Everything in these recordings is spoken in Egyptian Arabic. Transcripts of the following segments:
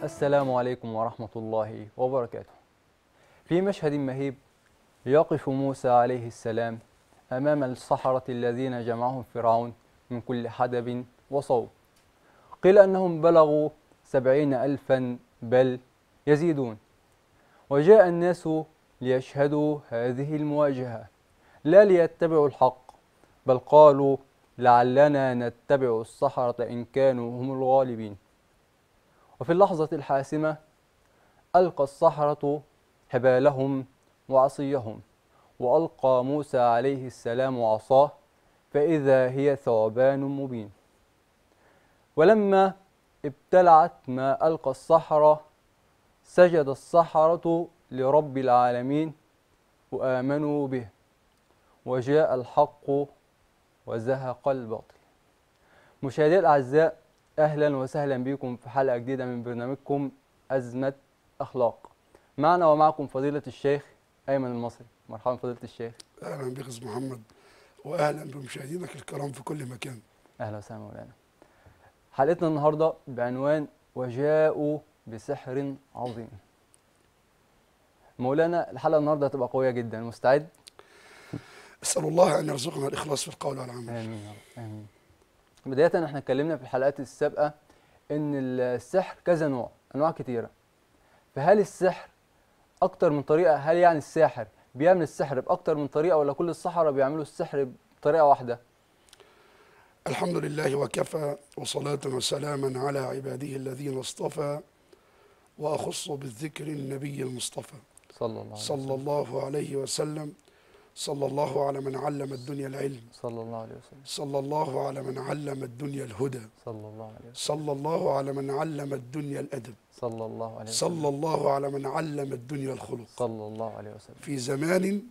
السلام عليكم ورحمة الله وبركاته. في مشهد مهيب يقف موسى عليه السلام أمام السحرة الذين جمعهم فرعون من كل حدب وصوب. قيل أنهم بلغوا سبعين ألفا بل يزيدون. وجاء الناس ليشهدوا هذه المواجهة لا ليتبعوا الحق بل قالوا لعلنا نتبع السحرة إن كانوا هم الغالبين. وفي اللحظة الحاسمة ألقى السحرة حبالهم وعصيهم وألقى موسى عليه السلام عصاه فإذا هي ثعبان مبين ولما ابتلعت ما ألقى السحرة سجد السحرة لرب العالمين وآمنوا به وجاء الحق وزهق الباطل مشاهدي الأعزاء اهلا وسهلا بكم في حلقه جديده من برنامجكم ازمه اخلاق معنا ومعكم فضيله الشيخ ايمن المصري مرحبا فضيله الشيخ اهلا بك استاذ محمد واهلا بمشاهدينك الكرام في كل مكان اهلا وسهلا مولانا حلقتنا النهارده بعنوان وجاءوا بسحر عظيم مولانا الحلقه النهارده هتبقى قويه جدا مستعد اسال الله ان يرزقنا الاخلاص في القول والعمل امين يا رب امين بدايه احنا اتكلمنا في الحلقات السابقه ان السحر كذا نوع انواع كتيره فهل السحر اكتر من طريقه هل يعني الساحر بيعمل السحر باكتر من طريقه ولا كل السحره بيعملوا السحر بطريقه واحده الحمد لله وكفى وصلاة وسلاما على عباده الذين اصطفى وأخص بالذكر النبي المصطفى صلى الله عليه صلى وسلم الله عليه وسلم صلى الله على من علم الدنيا العلم صلى الله عليه وسلم صلى الله على من علم الدنيا الهدى صلى الله عليه وسلم صلى الله على من علم الدنيا الأدب صلى الله عليه وسلم صلى الله على من علم الدنيا الخلق صلى الله عليه وسلم في زمان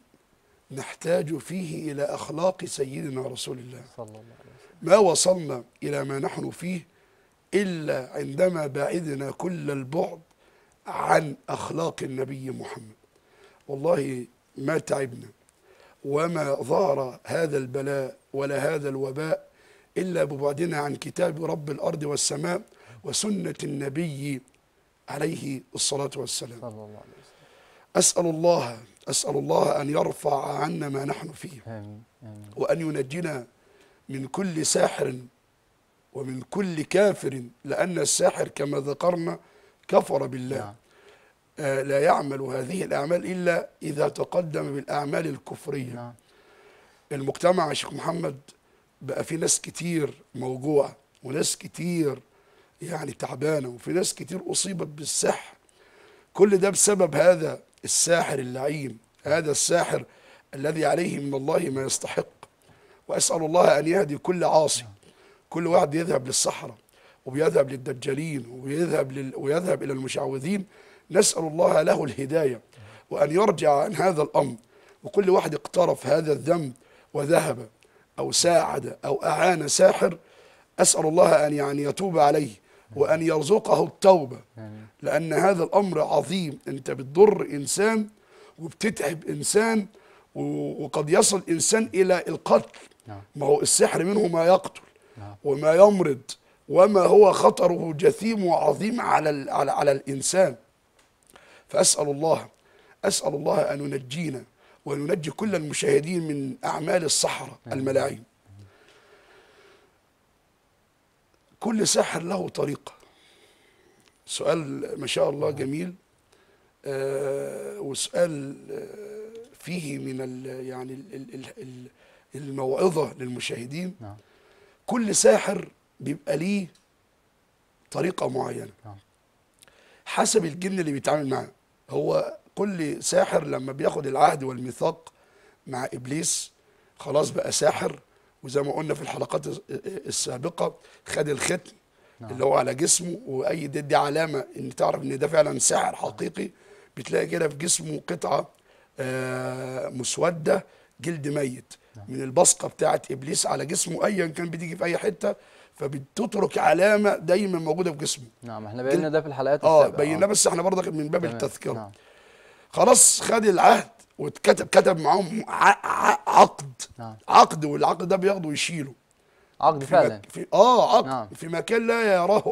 نحتاج فيه إلى أخلاق سيدنا رسول الله صلى الله عليه وسلم ما وصلنا إلى ما نحن فيه إلا عندما بعدنا كل البعد عن أخلاق النبي محمد والله ما تعبنا وما ظهر هذا البلاء ولا هذا الوباء إلا ببعدنا عن كتاب رب الأرض والسماء وسنة النبي عليه الصلاة والسلام صلى الله عليه وسلم أسأل الله أسأل الله أن يرفع عنا ما نحن فيه امين امين وأن ينجينا من كل ساحر ومن كل كافر لأن الساحر كما ذكرنا كفر بالله نعم آه لا يعمل هذه الأعمال إلا إذا تقدم بالأعمال الكفرية نعم المجتمع يا شيخ محمد بقى في ناس كتير موجوعة وناس كتير يعني تعبانة وفي ناس كتير أصيبت بالسحر كل ده بسبب هذا الساحر اللعين هذا الساحر الذي عليه من الله ما يستحق وأسأل الله أن يهدي كل عاصي كل واحد يذهب للصحراء وبيذهب للدجالين ويذهب لل... ويذهب إلى المشعوذين نسأل الله له الهداية وأن يرجع عن هذا الأمر وكل واحد اقترف هذا الذنب وذهب أو ساعد أو أعان ساحر أسأل الله أن يعني يتوب عليه وأن يرزقه التوبة امين لأن هذا الأمر عظيم أنت بتضر إنسان وبتتعب إنسان و- وقد يصل إنسان إلى القتل نعم ما هو السحر منه ما يقتل نعم وما يمرض وما هو خطره جثيم وعظيم على ال- على على الإنسان فأسأل الله أسأل الله أن ينجينا وأن ينجي كل المشاهدين من أعمال السحرة الملاعين كل ساحر له طريقة سؤال ما شاء الله جميل آه وسؤال آه فيه من ال يعني ال ال ال الموعظة للمشاهدين نعم كل ساحر بيبقى ليه طريقة معينة نعم حسب الجن اللي بيتعامل معاه هو كل ساحر لما بياخد العهد والميثاق مع ابليس خلاص بقى ساحر وزي ما قلنا في الحلقات الس- السابقه خد الختم نعم. اللي هو على جسمه واي دي, دي علامه ان تعرف ان ده فعلا ساحر حقيقي بتلاقي كده في جسمه قطعه آه، مسوده جلد ميت من البصقه بتاعت ابليس على جسمه ايا كان بتيجي في اي حته فبتترك علامه دايما موجوده في جسمه نعم احنا بينا ده في الحلقات اه السابقه بيناه بس احنا برضك من باب تمام. التذكره نعم خلاص خد العهد واتكتب كتب معاهم ع- ع- عقد نعم عقد والعقد ده بياخده ويشيله عقد في فعلا مك... في اه عقد نعم. في مكان لا يراه احد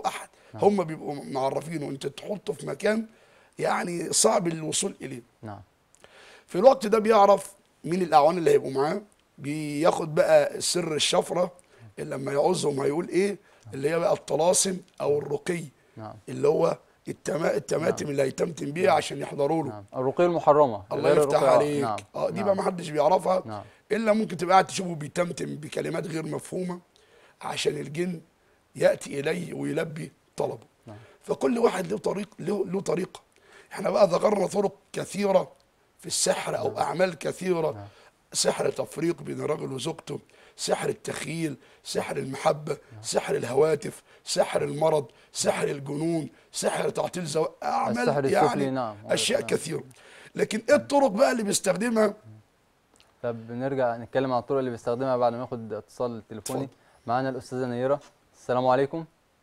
هم بيبقوا معرفينه وانت تحطه في مكان يعني صعب الوصول اليه نعم في الوقت ده بيعرف مين الاعوان اللي هيبقوا معاه بياخد بقى سر الشفره اللي لما يعوزهم هيقول ايه اللي هي بقى الطلاسم او الرقي نعم اللي هو التما التماتم اللي هيتمتم بيها عشان يحضروا له نعم الرقية المحرمة الله غير يفتح الرقية- عليك نعم اه دي نعم. بقى ما حدش بيعرفها نعم. الا ممكن تبقى قاعد تشوفه بيتمتم بكلمات غير مفهومه عشان الجن ياتي اليه ويلبي طلبه نعم. فكل واحد له طريق له, له طريقه احنا بقى ذكرنا طرق كثيره في السحر او اعمال كثيره سحر تفريق بين الرجل وزوجته سحر التخيل سحر المحبه سحر الهواتف سحر المرض سحر الجنون سحر تعطيل زواج اعمال السحر السفلي، يعني نعم. اشياء نعم. كثيره لكن ايه الطرق بقى اللي بيستخدمها طب نرجع نتكلم عن الطرق اللي بيستخدمها بعد ما ياخد اتصال تليفوني اتفضل. معانا الأستاذة نيرة السلام عليكم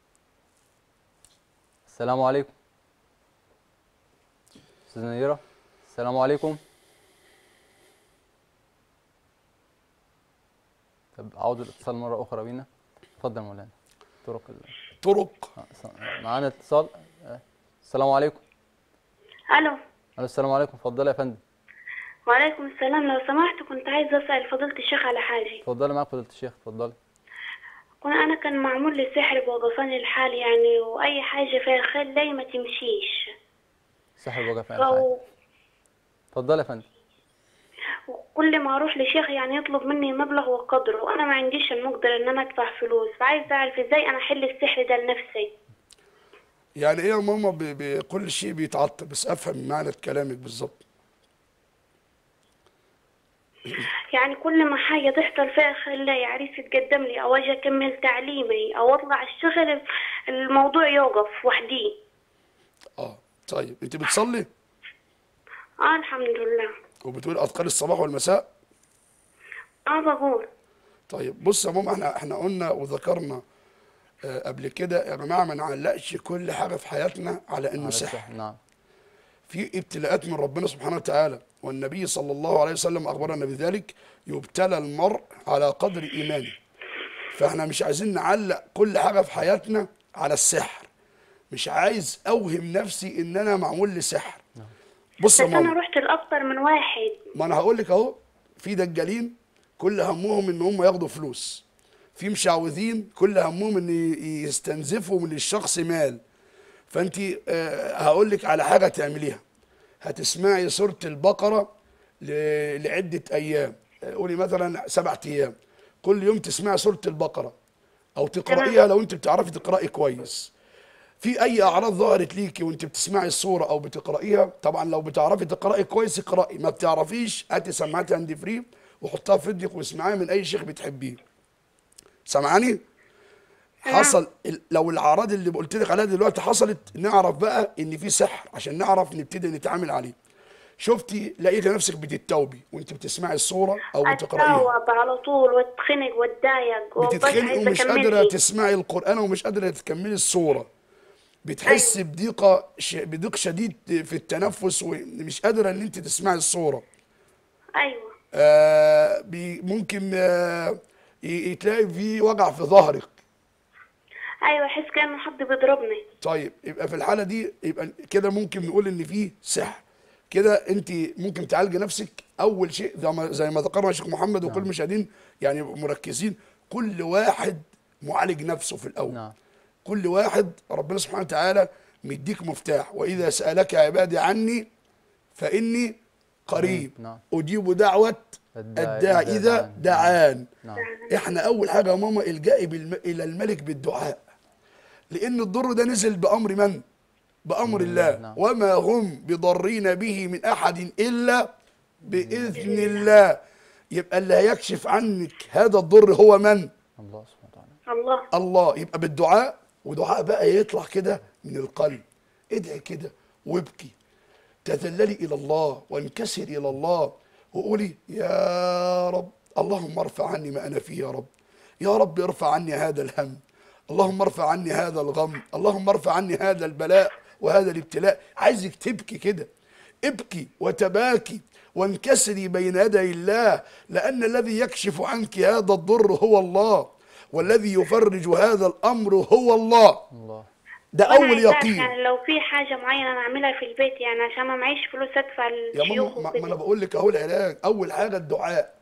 السلام عليكم أستاذة نيرة السلام عليكم طب عاود الاتصال مرة أخرى بينا اتفضل يا مولانا طرق ال... طرق آه، س- معانا اتصال آه، السلام عليكم الو ألو السلام عليكم اتفضلي يا فندم وعليكم السلام لو سمحت كنت عايزه اسال فضيله الشيخ على حاجه اتفضلي معاك فضيلة الشيخ اتفضلي كنت انا كان معمول لي سحر بوقفاني الحال يعني واي حاجه فيها خير لي ما تمشيش سحر الوجع في الحال فو- اتفضلي يا فندم وكل ما اروح لشيخ يعني يطلب مني مبلغ وقدره وانا ما عنديش المقدره ان انا ادفع فلوس فعايزه اعرف ازاي انا احل السحر ده لنفسي يعني ايه يا ماما ب- بكل شيء بيتعطل بس افهم معنى كلامك بالظبط يعني كل ما حاجه تحصل فيها خير لي عريس يتقدم لي او اجي اكمل تعليمي او اطلع الشغل الموضوع يوقف وحدي اه طيب انت بتصلي اه الحمد لله وبتقول اذكار الصباح والمساء اه بقول طيب بص يا ماما احنا احنا قلنا وذكرنا آه قبل كده يا جماعه ما نعلقش كل حاجه في حياتنا على انه على سحر السحر نعم في ابتلاءات من ربنا سبحانه وتعالى والنبي صلى الله عليه وسلم اخبرنا بذلك يبتلى المرء على قدر ايمانه فاحنا مش عايزين نعلق كل حاجه في حياتنا على السحر مش عايز اوهم نفسي ان انا معمول لي سحر بص بس يا انا ماما رحت لاكتر من واحد ما انا هقول لك اهو في دجالين كل همهم ان هم ياخدوا فلوس في مشعوذين كل همهم ان ي- يستنزفوا من الشخص مال فانت آه، هقول لك على حاجه تعمليها هتسمعي سوره البقره ل- لعده ايام آه، قولي مثلا سبعة ايام كل يوم تسمعي سوره البقره او تقرايها لو انت بتعرفي تقراي كويس في اي اعراض ظهرت ليكي وانت بتسمعي الصوره او بتقرايها طبعا لو بتعرفي تقراي كويس اقراي ما بتعرفيش هاتي سماعات هاند فري وحطها في ودنك واسمعيها من اي شيخ بتحبيه سامعاني حصل ال- لو الاعراض اللي قلت لك عليها دلوقتي حصلت نعرف بقى ان في سحر عشان نعرف نبتدي نتعامل عليه شفتي لقيتي نفسك بتتوبي وانت بتسمعي الصوره او بتقرايها اتوب على طول واتخنق واتضايق وبس بتتخنقي عايزه ومش قادره اكمل تسمعي القران ومش قادره تكملي الصوره بتحس بضيقه ش... بضيق شديد في التنفس ومش قادره ان انت تسمعي الصوره ايوه آه بي ممكن آه ي- يتلاقي في وجع في ظهرك ايوه احس كانه حد بيضربني طيب يبقى في الحاله دي يبقى كده ممكن نقول ان في سحر كده انت ممكن تعالجي نفسك اول شيء زي ما زي ما ذكرنا الشيخ محمد وكل المشاهدين يعني يبقوا مركزين كل واحد معالج نفسه في الاول نعم. كل واحد ربنا سبحانه وتعالى مديك مفتاح واذا سالك عبادي عني فاني قريب نعم. اجيب دعوه الداعي الداعي إذا اذا دعان. دعان نعم احنا اول حاجه يا ماما الجائي بالم... الى الملك بالدعاء لان الضر ده نزل بامر من بامر الله نعم. وما هم بضارين به من احد الا باذن الله يبقى اللي هيكشف عنك هذا الضر هو من الله سبحانه وتعالى الله الله يبقى بالدعاء ودعاء بقى يطلع كده من القلب ادعي كده وابكي تذللي الى الله وانكسر الى الله وقولي يا رب اللهم ارفع عني ما انا فيه يا رب يا رب ارفع عني هذا الهم اللهم ارفع عني هذا الغم اللهم ارفع عني هذا البلاء وهذا الابتلاء عايزك تبكي كده ابكي وتباكي وانكسري بين يدي الله لأن الذي يكشف عنك هذا الضر هو الله والذي يفرج هذا الأمر هو الله الله ده وأنا اول عايزة أعرف يقين يعني لو في حاجة معينة أنا أعملها في البيت يعني عشان ما معيش فلوس أدفع يا الشيوخ ماما ما- ما انا وكده بقول لك اهو العلاج اول حاجه الدعاء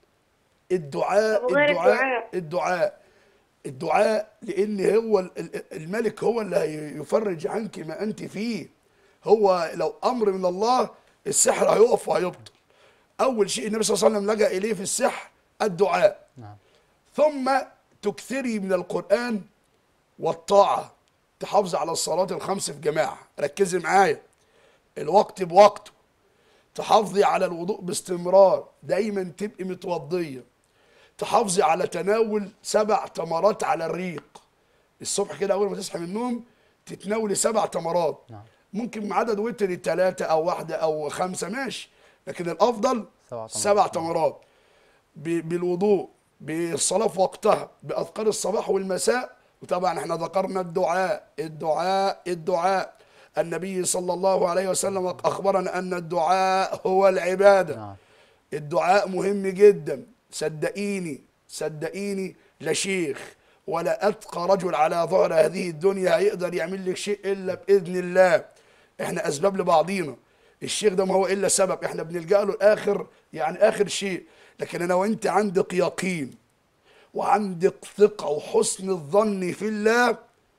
الدعاء طب وغير الدعاء الدعاء؟ الدعاء الدعاء لان هو ال- ال- الملك هو اللي هيفرج عنك ما انت فيه هو لو امر من الله السحر هيقف وهيبطل اول شيء النبي صلى الله عليه وسلم لجأ اليه في السحر الدعاء نعم ثم تكثري من القرآن والطاعة تحافظي على الصلاة الخمس في جماعة ركزي معايا الوقت بوقته تحافظي على الوضوء باستمرار دايما تبقي متوضية تحافظي على تناول سبع تمرات على الريق الصبح كده أول ما تصحي من النوم تتناولي سبع تمرات نعم. ممكن مع عدد وتر ثلاثة أو واحدة أو خمسة ماشي لكن الأفضل سبع تمرات. سبع تمرات ب- بالوضوء بالصلاة في وقتها بأذكار الصباح والمساء وطبعا احنا ذكرنا الدعاء الدعاء الدعاء النبي صلى الله عليه وسلم أخبرنا أن الدعاء هو العبادة نعم الدعاء مهم جدا صدقيني صدقيني لا شيخ ولا أتقى رجل على ظهر هذه الدنيا هيقدر يعمل لك شيء إلا بإذن الله احنا أسباب لبعضينا الشيخ ده ما هو إلا سبب احنا بنلجأ له آخر يعني آخر شيء لكن أنا وأنت عندك يقين وعندك ثقة وحسن الظن في الله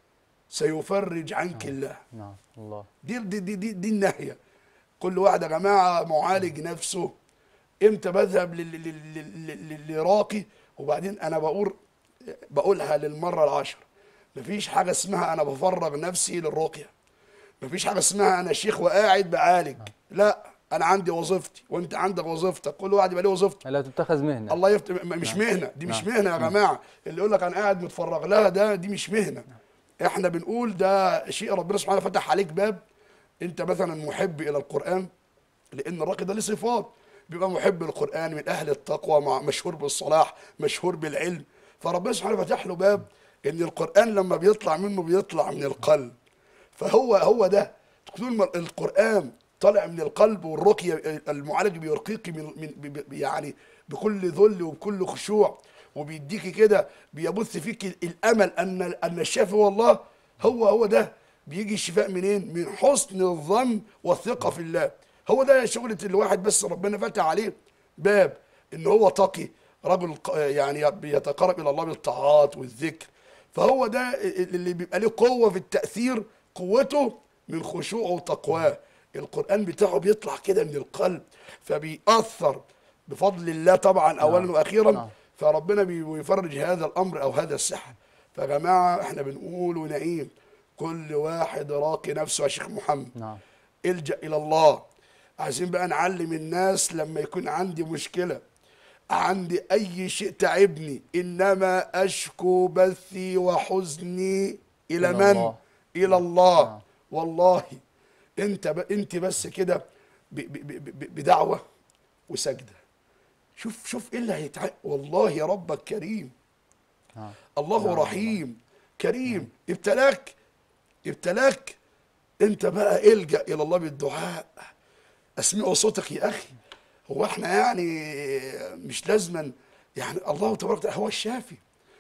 سيفرج عنك الله نعم الله دي دي دي دي, دي الناحيه كل واحد يا جماعه معالج نفسه امتى بذهب لل- لل- لل- لل- لراقي وبعدين انا بقول بقولها للمره العاشره مفيش حاجه اسمها انا بفرغ نفسي للرقيه مفيش حاجه اسمها انا شيخ وقاعد بعالج لا انا عندي وظيفتي وانت عندك وظيفتك كل واحد يبقى له وظيفته لا تتخذ مهنة الله يفتح م- مش مهنه دي مش نعم. مهنه يا جماعه اللي يقول لك انا قاعد متفرغ لها ده دي مش مهنه احنا بنقول ده شيء ربنا سبحانه فتح عليك باب انت مثلا محب الى القران لان الراقي ده له صفات بيبقى محب للقران من اهل التقوى مع مشهور بالصلاح مشهور بالعلم فربنا سبحانه فتح له باب ان القران لما بيطلع منه بيطلع من القلب فهو هو ده طول ما القران طالع من القلب والرقيه المعالج بيرقيكي من, من ب- ب- يعني بكل ذل وبكل خشوع وبيديكي كده بيبث فيك الامل ان ان الشافي هو الله هو هو ده بيجي الشفاء منين؟ من حسن الظن والثقه في الله هو ده شغله الواحد بس ربنا فتح عليه باب ان هو تقي رجل ق- يعني بيتقرب الى الله بالطاعات والذكر فهو ده اللي بيبقى له قوه في التاثير قوته من خشوعه وتقواه القران بتاعه بيطلع كده من القلب فبيأثر بفضل الله طبعا اولا واخيرا نعم. فربنا بي- بيفرج هذا الامر او هذا السحر فيا جماعه احنا بنقول ونعيم كل واحد راقي نفسه يا شيخ محمد نعم الجا الى الله عايزين بقى نعلم الناس لما يكون عندي مشكله عندي اي شيء تعبني انما اشكو بثي وحزني الى إلى من الله. الى الله نعم. والله انت ب... انت بس كده ب... ب... ب... ب- بدعوه وسجده شوف شوف ايه اللي هيتع والله ربك كريم نعم الله نعم رحيم كريم ابتلاك ابتلاك انت بقى الجا الى الله بالدعاء اسمعوا صوتك يا اخي هو احنا يعني مش لازما يعني الله تبارك وتعالى هو الشافي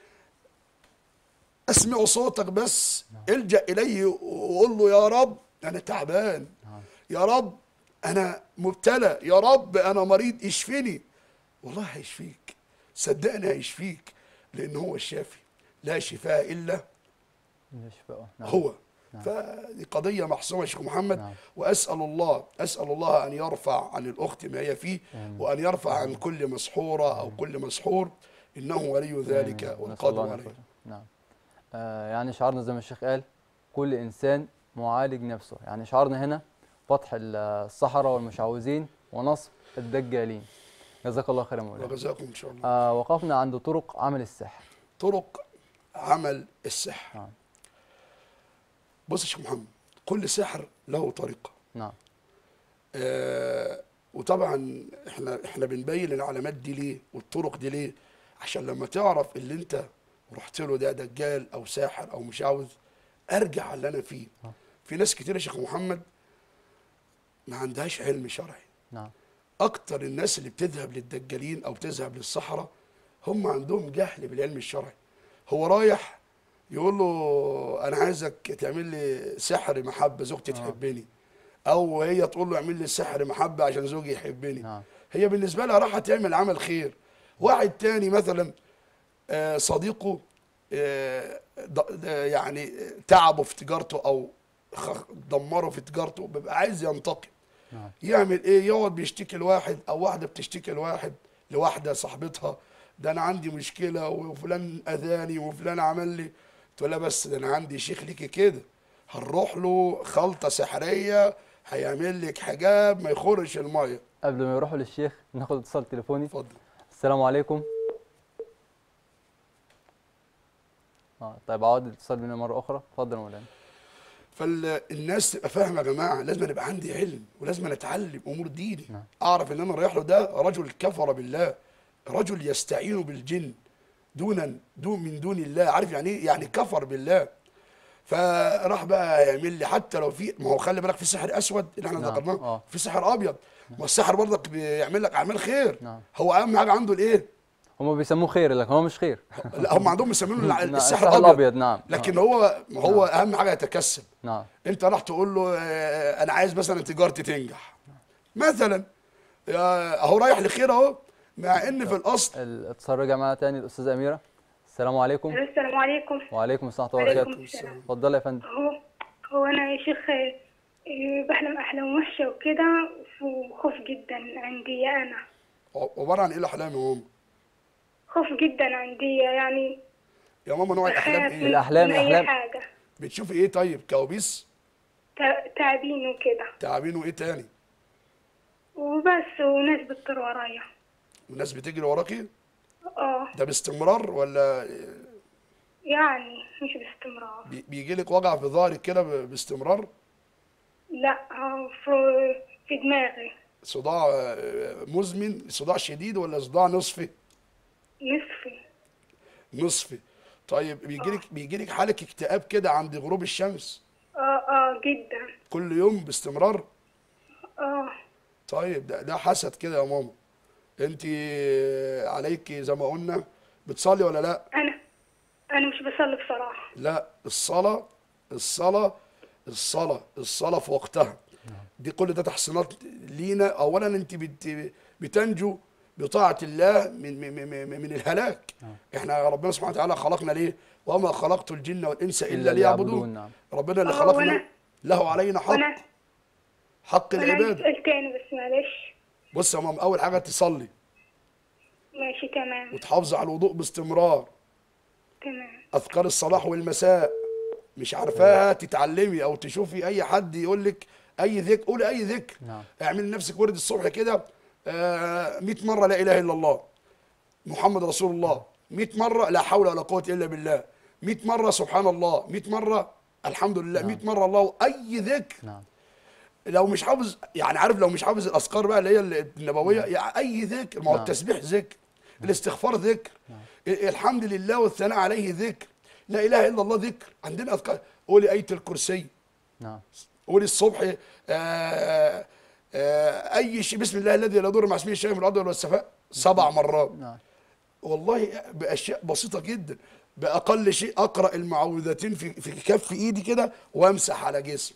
اسمعوا صوتك بس الجا اليه وقول له يا رب انا تعبان نعم. يا رب انا مبتلى يا رب انا مريض اشفني والله هيشفيك صدقني هيشفيك لان هو الشافي لا شفاء الا يشفقه نعم هو فدي قضية محسومة يا شيخ محمد نعم. وأسأل الله أسأل الله أن يرفع عن الأخت ما هي فيه وأن يرفع عن كل مسحورة أو كل مسحور إنه ولي ذلك آمين. نسأل والقادر الله أن عليه يفرج. نعم آه يعني شعارنا زي ما الشيخ قال كل إنسان معالج نفسه يعني شعارنا هنا فتح ال- السحرة والمشعوذين ونصب الدجالين جزاك الله خيرا مولانا وجزاكم إن شاء الله آه وقفنا عند طرق عمل السحر طرق عمل السحر نعم بص يا شيخ محمد كل سحر له طريقة نعم آه وطبعا احنا احنا بنبين العلامات دي ليه والطرق دي ليه عشان لما تعرف اللي انت رحت له ده دجال او ساحر او مشعوذ ارجع على اللي انا فيه آه. في ناس كتير يا شيخ محمد ما عندهاش علم شرعي نعم اكتر الناس اللي بتذهب للدجالين او بتذهب للصحراء هم عندهم جهل بالعلم الشرعي هو رايح يقول له انا عايزك تعمل لي سحر محبه زوجتي تحبني او هي تقول له اعمل لي سحر محبه عشان زوجي يحبني نعم. هي بالنسبه لها راح تعمل عمل خير واحد تاني مثلا آه، صديقه آه، ض- آه، يعني تعبه في تجارته او خ- دمره في تجارته بيبقى عايز ينتقم نعم. يعمل ايه يقعد بيشتكي لواحد او واحده بتشتكي لواحد لواحده صاحبتها ده انا عندي مشكله وفلان اذاني وفلان عمل لي تقول لها بس ده انا عندي شيخ ليكي كده هنروح له خلطه سحريه هيعمل لك حجاب ما يخرش الميه قبل ما يروحوا للشيخ ناخد اتصال تليفوني اتفضل السلام عليكم اه طيب اعود الاتصال بينا مره اخرى اتفضل يا مولانا فالناس تبقى فاهمه يا جماعه لازم يبقى عندي علم ولازم أنا اتعلم امور ديني نعم. اعرف ان انا رايح له ده رجل كفر بالله رجل يستعين بالجن دونا دون من دون الله عارف يعني ايه يعني كفر بالله فراح بقى يعمل لي حتى لو في ما هو خلي بالك في سحر اسود اللي احنا نعم. ذكرناه آه. في سحر ابيض ما السحر برضك بيعمل لك اعمال خير نعم. هو اهم حاجه عنده الايه هم بيسموه خير لكن هو مش خير لا هم عندهم يسمونه الع- نعم، السحر السحر الابيض الأبيض، نعم. لكن هو هو اهم حاجه يتكسب نعم انت راح تقول له آه، انا عايز مثلا تجارتي تنجح مثلا آه، اهو رايح لخير اهو مع ان في الاصل الاتصال رجع معانا تاني الاستاذه اميره السلام عليكم السلام عليكم وعليكم السلام ورحمه الله وعليكم وبركاته السلام اتفضل يا فندم هو هو انا يا شيخ آه، بحلم احلام وحشه وكده وخوف جدا عندي انا عباره عن ايه الاحلام يا ماما خوف جدا عندي يعني يا ماما نوع الاحلام بخاف ايه من- الأحلام- من اي الأحلام. حاجه بتشوفي ايه طيب كوابيس تع- تعبين وكده تعابين وايه تاني وبس وناس بتطير ورايا والناس بتجري وراكي اه ده باستمرار ولا يعني مش باستمرار بي- بيجي لك وجع في ظهرك كده ب- باستمرار لا آه، في في دماغي صداع آه، مزمن صداع شديد ولا صداع نصفي نصفي نصفي طيب بيجي لك بيجي لك حاله اكتئاب كده عند غروب الشمس اه اه جدا كل يوم باستمرار اه طيب ده ده حسد كده يا ماما انت عليك زي ما قلنا بتصلي ولا لا انا انا مش بصلي بصراحه لا الصلاه الصلاه الصلاه الصلاه في وقتها دي كل ده تحسينات لينا اولا انت بت بتنجو بطاعه الله من من من, من الهلاك احنا ربنا سبحانه وتعالى خلقنا ليه وما خلقت الجن والانس الا, إلا ليعبدون ليعبدون، نعم. ربنا اللي آه، خلقنا وأنا- له علينا حق وانا حق وانا عندي العباده سؤال تاني بس معلش بص يا ماما اول حاجه تصلي ماشي تمام وتحافظي على الوضوء باستمرار تمام اذكار الصباح والمساء مش عارفاها تتعلمي او تشوفي اي حد يقول لك اي ذكر قولي اي ذكر نعم. اعملي لنفسك ورد الصبح كده آه 100 مره لا اله الا الله محمد رسول الله 100 مره لا حول ولا قوه الا بالله 100 مره سبحان الله 100 مره الحمد لله 100 مره الله اي ذكر نعم لو مش حافظ يعني عارف لو مش حافظ الاذكار بقى اللي هي النبويه يعني اي ذكر ما هو نعم. التسبيح ذكر الاستغفار ذكر ال- الحمد لله والثناء عليه ذكر لا اله الا الله ذكر عندنا اذكار قولي ايه الكرسي نعم قولي الصبح آه آه اي شيء بسم الله الذي لا يضر مع اسمه شيء في الارض ولا السماء سبع مرات نعم والله باشياء بسيطه جدا باقل شيء اقرا المعوذتين في في كف ايدي كده وامسح على جسمي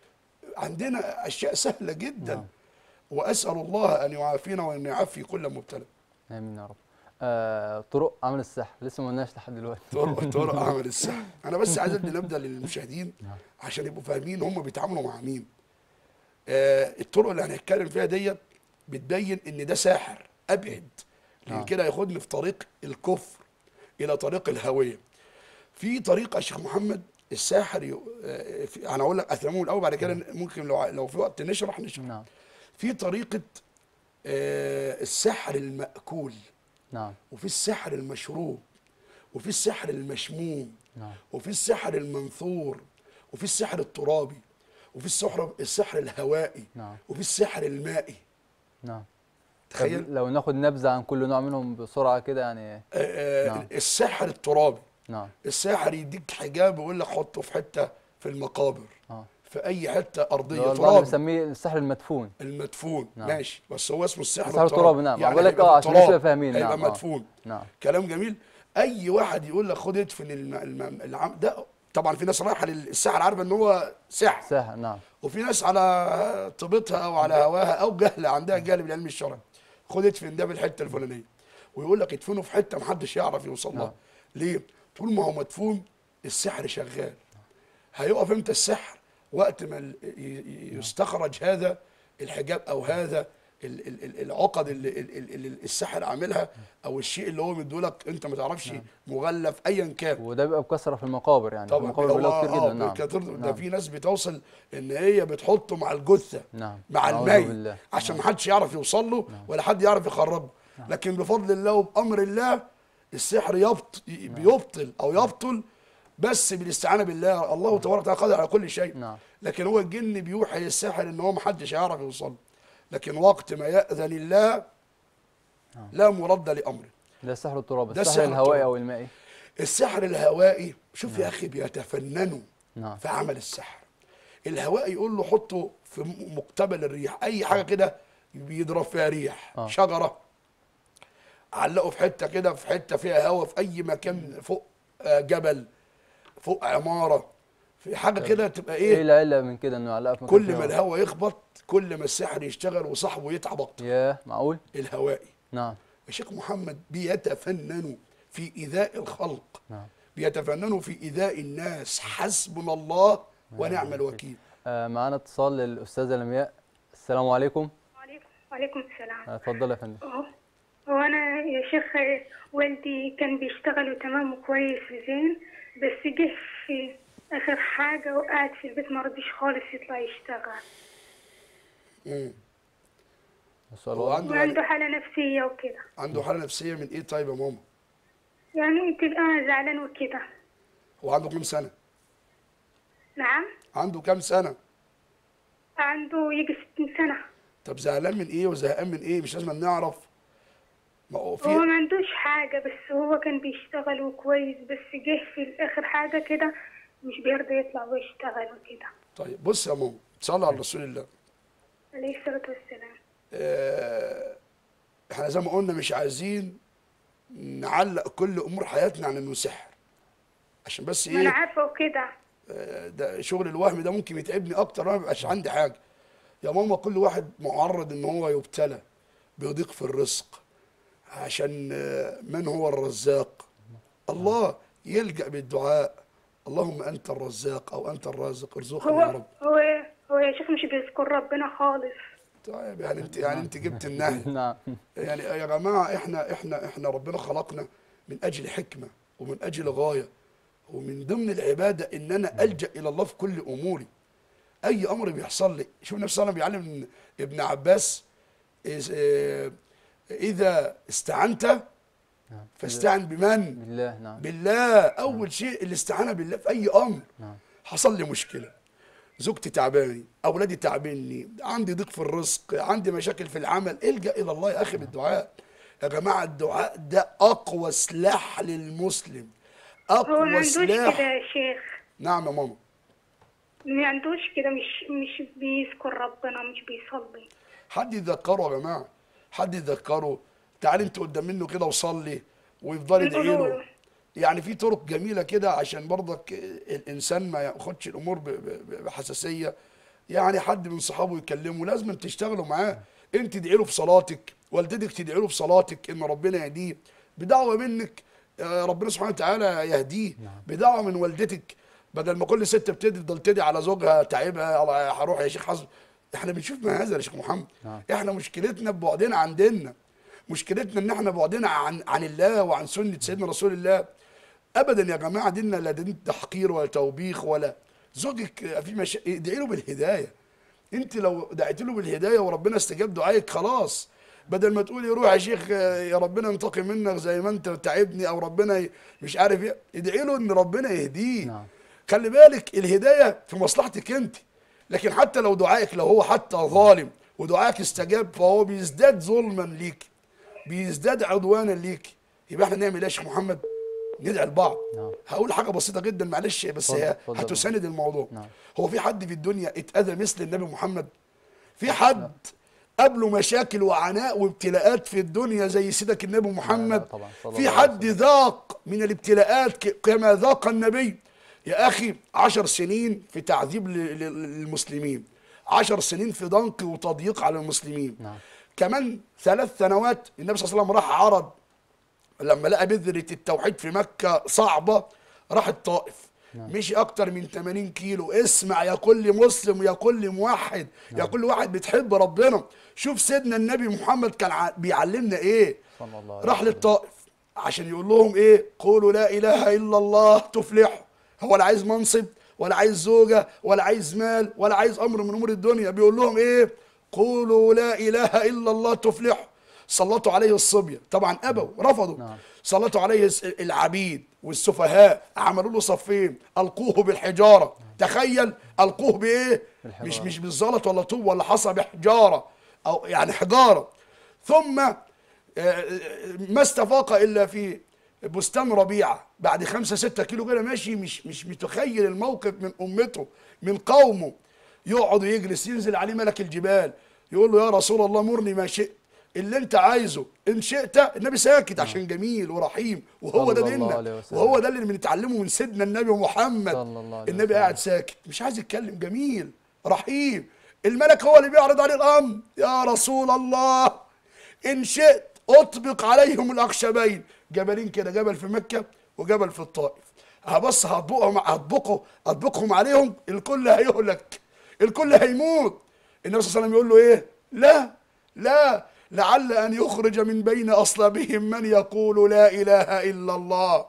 عندنا اشياء سهله جدا نعم. واسال الله ان يعافينا وان يعافي كل مبتلى امين يا رب آه طرق عمل السحر لسه ما قلناش لحد دلوقتي طرق طرق عمل السحر انا بس عايز ادي نبذه للمشاهدين نعم. عشان يبقوا فاهمين هم بيتعاملوا مع مين آه الطرق اللي هنتكلم فيها ديت بتبين ان ده ساحر ابعد لان نعم. كده هياخدني في طريق الكفر الى طريق الهويه في طريقه يا شيخ محمد الساحر ي... آه، في- انا هقول لك اساميهم الاول بعد كده ممكن لو ع- لو في وقت نشرح نشرح نعم في طريقه آه السحر المأكول نعم وفي السحر المشروب وفي السحر المشموم نعم وفي السحر المنثور وفي السحر الترابي وفي السحر السحر الهوائي نعم. وفي السحر المائي نعم تخيل طب لو ناخد نبذه عن كل نوع منهم بسرعه كده يعني آه، آه، نعم. السحر الترابي نعم الساحر يديك حجاب ويقول لك حطه في حته في المقابر اه في اي حته اللي ارضيه هو البعض تراب بيسميه السحر المدفون المدفون نعم. ماشي بس هو اسمه السحر السحر الترابي، نعم. بقول لك هيبقى اه في عشان الناس التراب، تبقى فاهمين، هيبقى نعم، آه. مدفون نعم كلام جميل اي واحد يقول لك خد ادفن الم... الم... العم ده طبعا في ناس رايحه للسحر عارفه ان هو سحر سحر نعم وفي ناس على طيبتها او على هواها او جهل عندها جهل بالعلم الشرعي خد ادفن ده بالحته الفلانيه ويقول لك ادفنه في حته محدش يعرف يوصل لها نعم. ليه؟ طول ما هو مدفون السحر شغال هيقف امتى السحر؟ وقت ما ال- ي- ي- يستخرج هذا الحجاب او هذا ال- ال- ال- العقد اللي ال- ال- اللي السحر عاملها او الشيء اللي هو مديهولك انت ما تعرفش مغلف ايا كان وده بيبقى بكثره في المقابر يعني في طبعا المقابر بيلاقوا كتير هو- جدا نعم كتير ده نعم. في ناس بتوصل ان هي بتحطه مع الجثه نعم مع أعوذ الميت بالله. عشان ما حدش يعرف يوصل له ولا حد يعرف يخرجه لكن بفضل الله وبامر الله السحر يبط بيبطل او يبطل بس بالاستعانه بالله الله تبارك وتعالى قادر على كل شيء نعم. لكن هو الجن بيوحي للساحر ان هو ما حدش هيعرف يوصل له. لكن وقت ما ياذن الله لا مرد لامره ده السحر الترابي ده السحر السحر الهوائي الترابي. او المائي السحر الهوائي شوف يا اخي بيتفننوا نعم. في عمل السحر الهوائي يقول له حطه في م- مقتبل الريح اي حاجه كده بيضرب فيها ريح آه. شجره علقه في حته كده في حته فيها هواء في اي مكان فوق آه، جبل فوق عماره في حاجه كده تبقى ايه ايه العله من كده انه يعلقها في مكان كل فيه ما هواء؟ الهواء يخبط كل ما السحر يشتغل وصاحبه يتعب اكتر ياه معقول الهوائي نعم الشيخ محمد بيتفننوا في إيذاء الخلق نعم بيتفننوا في إيذاء الناس حسبنا الله ونعم الوكيل آه معانا اتصال للاستاذه لمياء السلام عليكم وعليكم وعليكم السلام آه، اتفضل يا فندم أهو. هو انا يا شيخ والدي كان بيشتغل وتمام وكويس وزين بس جه في اخر حاجه وقعد في البيت ما رضيش خالص يطلع يشتغل مم. السؤال هو واضح عنده وعنده حاله نفسيه وكده عنده حالة نفسية من إيه طيب يا ماما؟ يعني تبقى زعلان وكده هو عنده كام سنة؟ نعم عنده كام سنة؟ عنده يجي ستين سنه طب زعلان من إيه وزهقان من إيه؟ مش لازم نعرف ما هو هو في ما عندوش حاجه بس هو كان بيشتغل وكويس بس جه في الاخر حاجه كده مش بيرضى يطلع ويشتغل وكده طيب بص يا ماما صلى على رسول الله عليه الصلاه والسلام آه، احنا زي ما قلنا مش عايزين نعلق كل امور حياتنا عن انه سحر عشان بس ما انا ايه عارفه وكده آه، ده شغل الوهم ده ممكن يتعبني اكتر وانا ما بيبقاش عندي حاجه يا ماما كل واحد معرض ان هو يبتلى بيضيق في الرزق عشان آه، من هو الرزاق الله يلجأ بالدعاء اللهم انت الرزاق او انت الرازق ارزقني يا هو رب هو هو يا شيخ مش بيذكر ربنا خالص طيب يعني انت يعني انت جبت النهي نعم يعني يا جماعه احنا احنا احنا ربنا خلقنا من اجل حكمه ومن اجل غايه ومن ضمن العباده ان انا الجا الى الله في كل اموري اي امر بيحصل لي شوف النبي صلى الله عليه وسلم بيعلم ابن عباس إذ- اه، اذا استعنت نعم فاستعن بمن بالله نعم بالله اول شيء الاستعانه بالله في اي امر نعم حصل لي مشكله زوجتي تعباني اولادي تعبني عندي ضيق في الرزق عندي مشاكل في العمل الجا الى الله يا اخي بالدعاء يا جماعه الدعاء ده اقوى سلاح للمسلم هو ما اقوى عندوش كده سلاح يا شيخ نعم يا ماما ما عندوش كده مش مش بيذكر ربنا مش بيصلي حد يذكره يا جماعه حد يذكره تعالي انت قدام منه كده وصلي ويفضل يدعي بيقولوا له له. يعني في طرق جميله كده عشان برضك الانسان ما ياخدش الامور ب- ب- بحساسيه يعني حد من صحابه يكلمه لازم تشتغلوا معاه انت تدعي له في صلاتك والدتك تدعي له في صلاتك ان ربنا يهديه بدعوه منك آه، ربنا سبحانه وتعالى يهديه بدعوه من والدتك بدل ما كل ست بتفضل تدعي على زوجها تعبها الله هروح يا شيخ حسن احنا بنشوف ما هذا يا شيخ محمد نعم. احنا مشكلتنا ببعدنا عن ديننا مشكلتنا ان احنا بعدنا عن عن الله وعن سنه سيدنا رسول الله ابدا يا جماعه ديننا لا دين تحقير ولا توبيخ ولا زوجك في مش... ادعي له بالهدايه انت لو دعيت له بالهدايه وربنا استجاب دعائك خلاص بدل ما تقولي روح يا شيخ يا ربنا ينتقم منك زي ما انت تعبني او ربنا ي- مش عارف ايه ادعي له ان ربنا يهديه نعم. خلي بالك الهدايه في مصلحتك انت لكن حتى لو دعائك لو هو حتى ظالم ودعائك استجاب فهو بيزداد ظلما ليك بيزداد عدوانا ليك يبقى احنا نعمل ايه يا شيخ محمد ندعي لبعض نعم. هقول حاجه بسيطه جدا معلش بس اتفضل، هي اتفضل. هتساند الموضوع نعم. هو في حد في الدنيا اتاذى مثل النبي محمد في حد قابله مشاكل وعناء وابتلاءات في الدنيا زي سيدك النبي محمد طبعا، صلى في الله عليه حد ذاق من الابتلاءات ك- كما ذاق النبي يا أخي عشر سنين في تعذيب ل- ل- للمسلمين عشر سنين في ضنك وتضييق على المسلمين نعم. كمان ثلاث سنوات النبي صلى الله عليه وسلم راح عرض لما لقى بذرة التوحيد في مكة صعبة راح الطائف مشي أكتر من 80 كيلو اسمع يا كل مسلم يا كل موحد يا كل واحد بتحب ربنا شوف سيدنا النبي محمد كان ع- بيعلمنا إيه صلى الله عليه راح وسلم. للطائف عشان يقول لهم إيه قولوا لا إله إلا الله تفلحوا هو لا عايز منصب ولا عايز زوجة ولا عايز مال ولا عايز أمر من أمور الدنيا بيقول لهم إيه قولوا لا إله إلا الله تفلحوا سلطوا عليه الصبية طبعا أبوا رفضوا نعم. سلطوا عليه الس- العبيد والسفهاء عملوا له صفين ألقوه بالحجارة تخيل ألقوه بإيه بالحجارة. مش مش بالزلط ولا طوب ولا حصى بحجارة أو يعني حجارة ثم آه، آه، ما استفاق إلا في بستان ربيعة بعد خمسة ستة كيلو كده ماشي مش مش متخيل الموقف من أمته من قومه يقعد يجلس ينزل عليه ملك الجبال يقول له يا رسول الله مرني ما شئت اللي انت عايزه ان شئت النبي ساكت عشان جميل ورحيم وهو ده صلى الله ديننا عليه وسلم. وهو ده اللي بنتعلمه من سيدنا النبي محمد صلى الله عليه النبي وسلم. قاعد ساكت مش عايز يتكلم جميل رحيم الملك هو اللي بيعرض عليه الامر يا رسول الله ان شئت اطبق عليهم الاخشبين جبلين كده جبل في مكه وجبل في الطائف هبص هطبقهم هطبقه اطبقهم عليهم الكل هيهلك الكل هيموت النبي صلى الله عليه وسلم يقول له ايه لا لا لعل ان يخرج من بين اصلابهم من يقول لا اله الا الله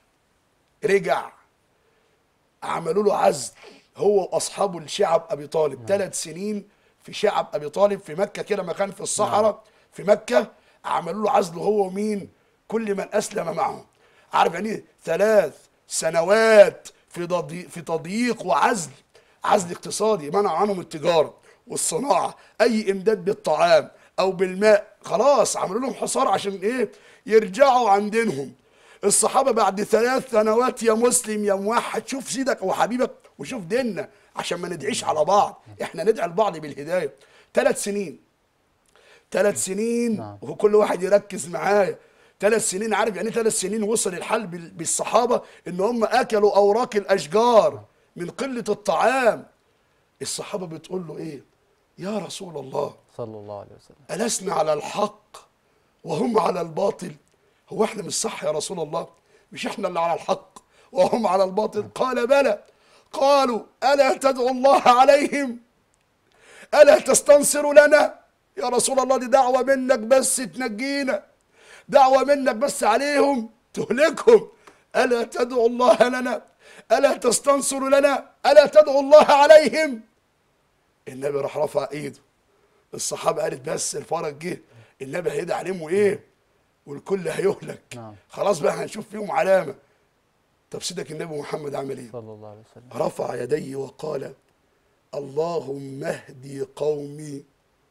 رجع عملوا له عزل هو واصحابه لشعب ابي طالب ثلاث سنين في شعب ابي طالب في مكه كده مكان في الصحراء في مكه عملوا له عزل هو ومين كل من اسلم معه عارف يعني ايه ثلاث سنوات في ضضي في تضييق وعزل عزل اقتصادي منع عنهم التجاره والصناعه اي امداد بالطعام او بالماء خلاص عملوا لهم حصار عشان ايه يرجعوا عن دينهم الصحابة بعد ثلاث سنوات يا مسلم يا موحد شوف سيدك وحبيبك وشوف ديننا عشان ما ندعيش على بعض احنا ندعي لبعض بالهداية ثلاث سنين ثلاث سنين نعم. وكل واحد يركز معايا ثلاث سنين عارف يعني ثلاث سنين وصل الحال بال- بالصحابة ان هم اكلوا اوراق الاشجار من قلة الطعام الصحابة بتقول له ايه يا رسول الله صلى الله عليه وسلم ألسنا على الحق وهم على الباطل هو احنا مش صح يا رسول الله مش احنا اللي على الحق وهم على الباطل قال بلى قالوا ألا تدعو الله عليهم ألا تستنصر لنا يا رسول الله دي دعوة منك بس تنجينا دعوة منك بس عليهم تهلكهم ألا تدعو الله لنا ألا تستنصر لنا ألا تدعو الله عليهم النبي راح رفع ايده الصحابه قالت بس الفرج جه النبي هيدعي عليهم وايه والكل هيهلك نعم. خلاص بقى هنشوف فيهم علامه طب سيدك النبي محمد عمل ايه صلى الله عليه وسلم رفع يديه وقال اللهم اهدي قومي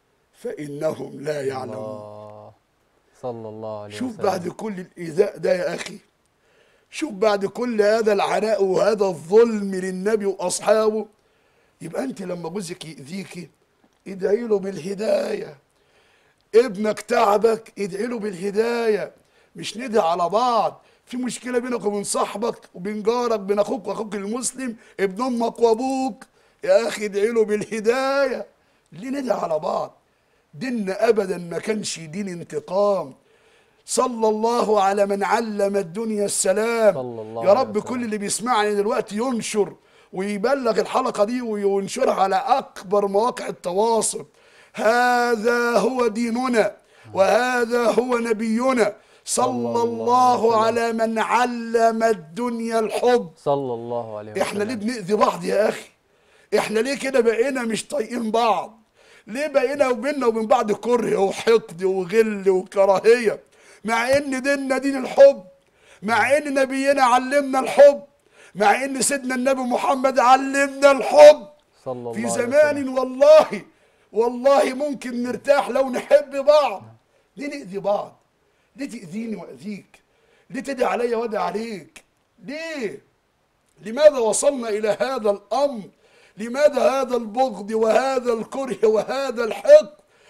فانهم لا يعلمون الله صلى الله عليه شوف وسلم بعد كل الايذاء ده يا اخي شوف بعد كل هذا العناء وهذا الظلم للنبي واصحابه يبقى انت لما جوزك يأذيكي ادعي له بالهدايه ابنك تعبك ادعي له بالهدايه مش ندعي على بعض في مشكله بينك وبين صاحبك وبين جارك بين اخوك واخوك المسلم ابن امك وابوك يا اخي ادعي له بالهدايه ليه ندعي على بعض ديننا ابدا ما كانش دين انتقام صلى الله على من علم الدنيا السلام صلى الله يا عليه رب وسلم. كل اللي بيسمعني دلوقتي ينشر ويبلغ الحلقة دي وينشرها على أكبر مواقع التواصل هذا هو ديننا وهذا هو نبينا صلى الله الله عليه على من علم الدنيا الحب صلى الله عليه وسلم احنا ليه بنأذي بعض يا اخي احنا ليه كده بقينا مش طايقين بعض ليه بقينا وبيننا وبين بعض كره وحقد وغل وكراهيه مع ان ديننا دين الحب مع ان نبينا علمنا الحب مع ان سيدنا النبي محمد علمنا الحب صلى الله في عليه وسلم. زمان والله والله ممكن نرتاح لو نحب بعض ليه نأذي بعض ليه تأذيني وأذيك ليه تدعي عليا وأدعي عليك ليه لماذا وصلنا إلى هذا الأمر لماذا هذا البغض وهذا الكره وهذا الحقد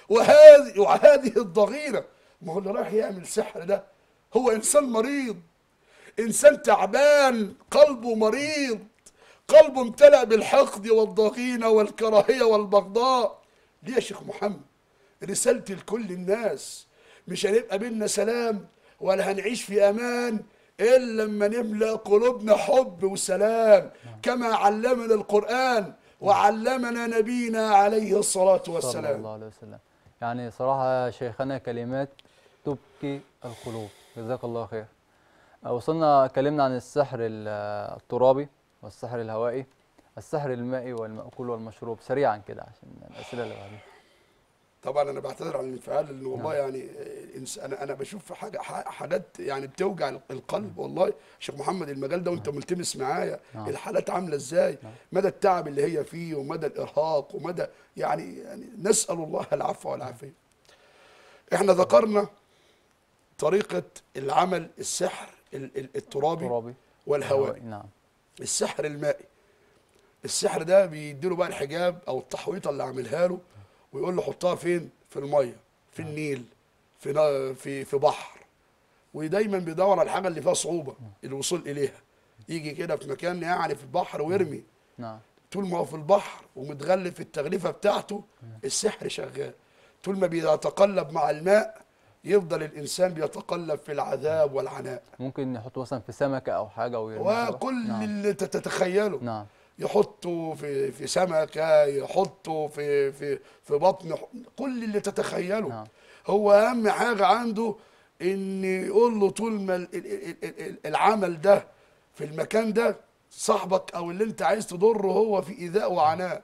وهذه وهذه الضغينه ما هو اللي رايح يعمل سحر ده هو انسان مريض انسان تعبان قلبه مريض قلبه امتلأ بالحقد والضغينه والكراهيه والبغضاء ليه يا شيخ محمد رسالتي لكل الناس مش هنبقى بينا سلام ولا هنعيش في امان الا لما نملا قلوبنا حب وسلام كما علمنا القران وعلمنا نبينا عليه الصلاه صلى والسلام الله عليه وسلم يعني صراحة يا شيخنا كلمات تبكي القلوب جزاك الله خير آه، وصلنا اتكلمنا عن السحر ال- الترابي والسحر الهوائي السحر المائي والمأكول والمشروب سريعا كده عشان الأسئلة اللي بعدين طبعا انا بعتذر عن الانفعال لان والله يعني الإنس- انا انا بشوف حاجه ح- حاجات يعني بتوجع القلب والله شيخ محمد المجال ده وانت ملتمس معايا نعم. الحالات عامله ازاي مدى التعب اللي هي فيه ومدى الارهاق ومدى يعني يعني نسال الله العفو والعافيه احنا ذكرنا طريقه العمل السحر ال- ال- الترابي ترابي والهوائي نعم السحر المائي السحر ده بيديله بقى الحجاب او التحويطه اللي عاملها له ويقول له حطها فين في الميه في النيل في نا- في في بحر ودايما بيدور على الحاجه اللي فيها صعوبه الوصول اليها يجي كده في مكان يعني في البحر ويرمي نعم طول ما هو في البحر ومتغلف في التغليفه بتاعته السحر شغال طول ما بيتقلب مع الماء يفضل الانسان بيتقلب في العذاب والعناء ممكن نحطه مثلا في سمكة أو حاجة ويرميها وكل نعم اللي تتخيله نعم يحطوا في في سمكه يحطوا في في في بطن ح- كل اللي تتخيله نعم. هو اهم حاجه عنده ان يقول له طول ما ال- ال- ال- ال- العمل ده في المكان ده صاحبك او اللي انت عايز تضره هو في ايذاء وعناء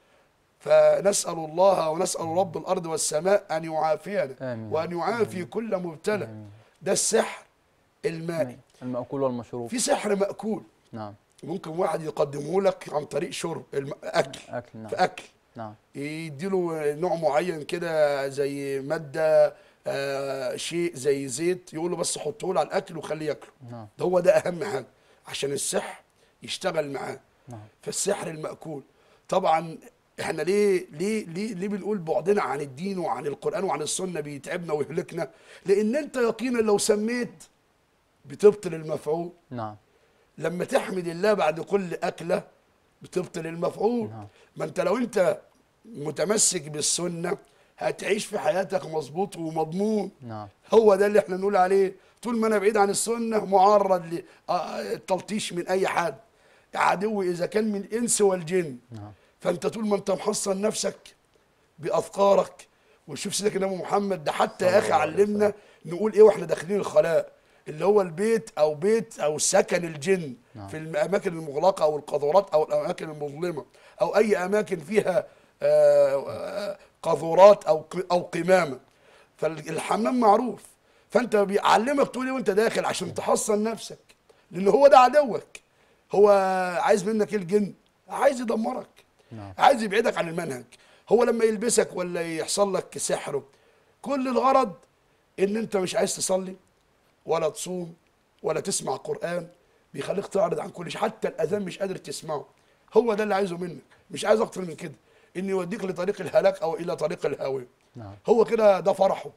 فنسال الله ونسال رب الارض والسماء ان يعافينا آمين. وان يعافي كل مبتلى آمين. ده السحر المائي المأكول والمشروب في سحر ماكول نعم ممكن واحد يقدمه لك عن طريق شرب الم- اكل أكل نعم في اكل نعم يديله نوع معين كده زي ماده آه شيء زي زيت يقول له بس حطه له على الاكل وخليه ياكله نعم ده هو ده اهم حاجه عشان السحر يشتغل معاه نعم فالسحر المأكول طبعا احنا ليه ليه ليه ليه بنقول بعدنا عن الدين وعن القرآن وعن السنة بيتعبنا ويهلكنا لأن أنت يقينا لو سميت بتبطل المفعول نعم لما تحمد الله بعد كل أكلة بتبطل المفعول نعم. ما أنت لو أنت متمسك بالسنة هتعيش في حياتك مظبوط ومضمون نعم هو ده اللي احنا نقول عليه طول ما انا بعيد عن السنه معرض للتلطيش من اي حد عدو اذا كان من الانس والجن نعم فانت طول ما انت محصن نفسك باذكارك وشوف سيدك النبي محمد ده حتى يا اخي الله عليه علمنا نقول ايه واحنا داخلين الخلاء اللي هو البيت او بيت او سكن الجن نعم. في الاماكن المغلقه او القاذورات او الاماكن المظلمه او اي اماكن فيها آه، آه، قاذورات او ق- او قمامه فالحمام معروف فانت بيعلمك تقول ايه وانت داخل عشان تحصن نفسك لان هو ده عدوك هو عايز منك ايه الجن عايز يدمرك نعم. عايز يبعدك عن المنهج هو لما يلبسك ولا يحصل لك سحره كل الغرض ان انت مش عايز تصلي ولا تصوم ولا تسمع قرآن بيخليك تعرض عن كل شيء حتى الأذان مش قادر تسمعه هو ده اللي عايزه منك مش عايز أكتر من كده إن يوديك لطريق الهلاك أو إلى طريق الهاوية نعم هو كده ده فرحه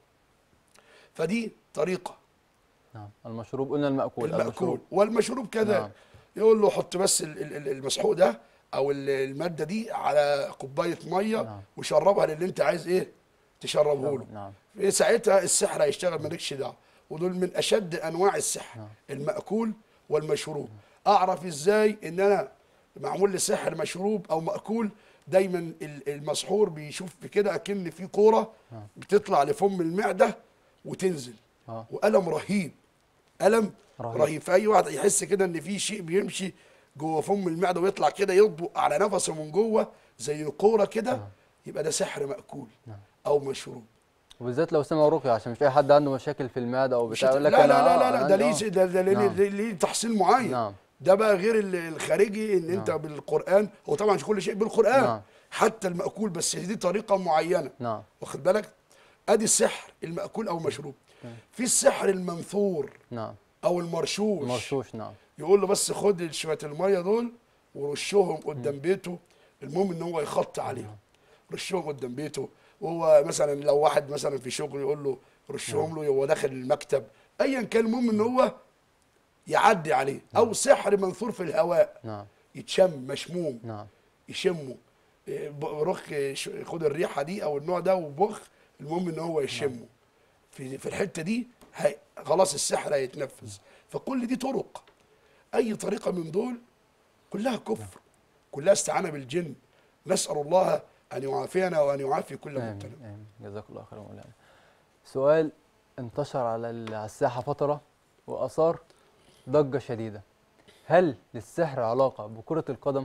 فدي طريقة نعم المشروب قلنا المأكول المأكول المشروب. والمشروب كذا نعم. يقول له حط بس ال- ال- ال- المسحوق ده او ال- الماده دي على كوبايه ميه نعم. وشربها للي انت عايز ايه تشربه له نعم في ساعتها السحر هيشتغل مالكش دعوه ودول من اشد انواع السحر نعم. المأكول والمشروب اعرف ازاي ان انا معمول لي سحر مشروب او مأكول دايما ال- المسحور بيشوف كده اكن في كوره نعم. بتطلع لفم المعده وتنزل اه والم رهيب الم رهيب. رهيب, رهيب. فاي واحد يحس كده ان في شيء بيمشي جوه فم المعده ويطلع كده يطبق على نفسه من جوه زي كوره كده يبقى ده سحر مأكول نعم. او مشروب وبالذات لو سمعوا رقية عشان مش اي حد عنده مشاكل في المعده او مش بتاع هت- يقول لا لك لا أنا لا آه، لا, أنا لا ده عندي- ليه ده, ده ليه, نعم. ليه, ليه تحصيل معين نعم. ده بقى غير ال- الخارجي ان انت بالقران هو طبعا مش كل شيء بالقران نعم. حتى المأكول بس دي طريقه معينه نعم واخد بالك ادي السحر المأكول او مشروب في السحر المنثور نعم او المرشوش مرشوش نعم يقول له بس خد شويه الميه دول ورشهم قدام بيته المهم ان هو يخط عليهم رشهم قدام بيته وهو مثلا لو واحد مثلا في شغل يقول له رشهم له وهو داخل المكتب ايا كان المهم ان هو يعدي عليه او سحر منثور في الهواء نعم يتشم مشموم نعم يشمه إيه، ب- رخ ش- خد الريحه دي او النوع ده وبخ المهم ان هو يشمه في في الحته دي هي خلاص السحر هيتنفذ فكل دي طرق اي طريقه من دول كلها كفر كلها استعانه بالجن نسال الله ان يعافينا وان يعافي كل آمين مبتلى آمين جزاك الله خيرا مولانا سؤال انتشر على ال- على الساحة فترة وأثار ضجة شديدة هل للسحر علاقة بكرة القدم؟